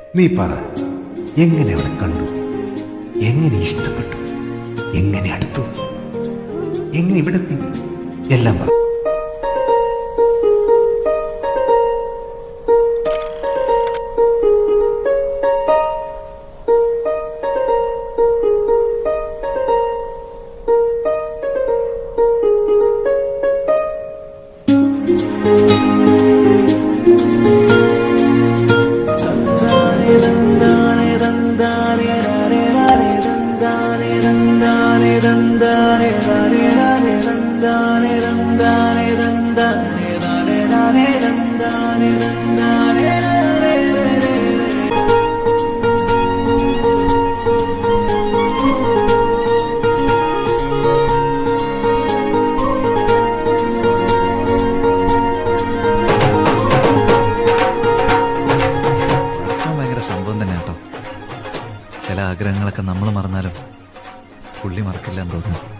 നീ പറ എങ്ങനെ അവളെ കണ്ടു എങ്ങനെ ഇഷ്ടപ്പെട്ടു എങ്ങനെ അടുത്തു എങ്ങനെ ഇവിടെ എത്തി എല്ലാം പറ അവൻ ഭയങ്കര സംഭവം തന്നെ കേട്ടോ ചില ആഗ്രഹങ്ങളൊക്കെ നമ്മൾ മറന്നാലും പുള്ളി മറക്കില്ല എന്ന് തോന്നുന്നു